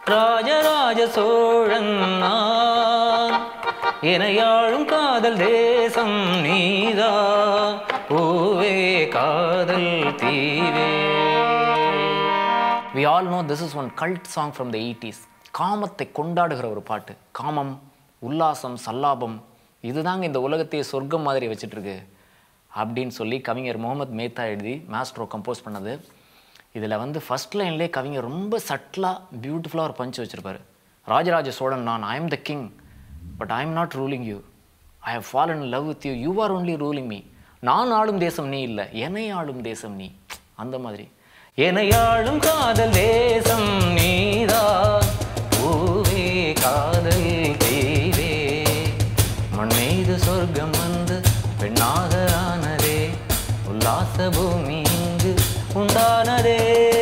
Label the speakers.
Speaker 1: ராஜராஜ சோழன் நான் எனையாழும் காதல் தேசம் நீதா பூவே காதல் தீவே we all know this is one cult song from the eighties காமத்தை கொண்டாடுகிற ஒரு பாட்டு காமம் உல்லாசம் சல்லாபம் இதுதாங்க இந்த உலகத்தையே சொர்க்கம் மாதிரி வச்சிட்டு இருக்கு அப்படின்னு சொல்லி கவிஞர் முகமது மேத்தா எழுதி மாஸ்ட்ரோ கம்போஸ் பண்ணது இதில் வந்து ஃபர்ஸ்ட் லைன்லேயே கவிஞர் ரொம்ப சட்டிலாக பியூட்டிஃபுல்லாக ஒரு பஞ்ச் வச்சிருப்பாரு ராஜராஜ சோழன் நான் I am the king but I am not ruling you I have fallen love with you you are only ruling me நான் ஆளும் தேசம் நீ இல்லை என்னை ஆளும் தேசம் நீ அந்த மாதிரி என்னை ஆளும் காதல் தேசம் நீதான் பூவே காதல் தெய்வே மண் மீது சொர்க்கம் வந்து பெண்ணாக ஆனதே உல்லாச பூமி இங்கு உண்டானதே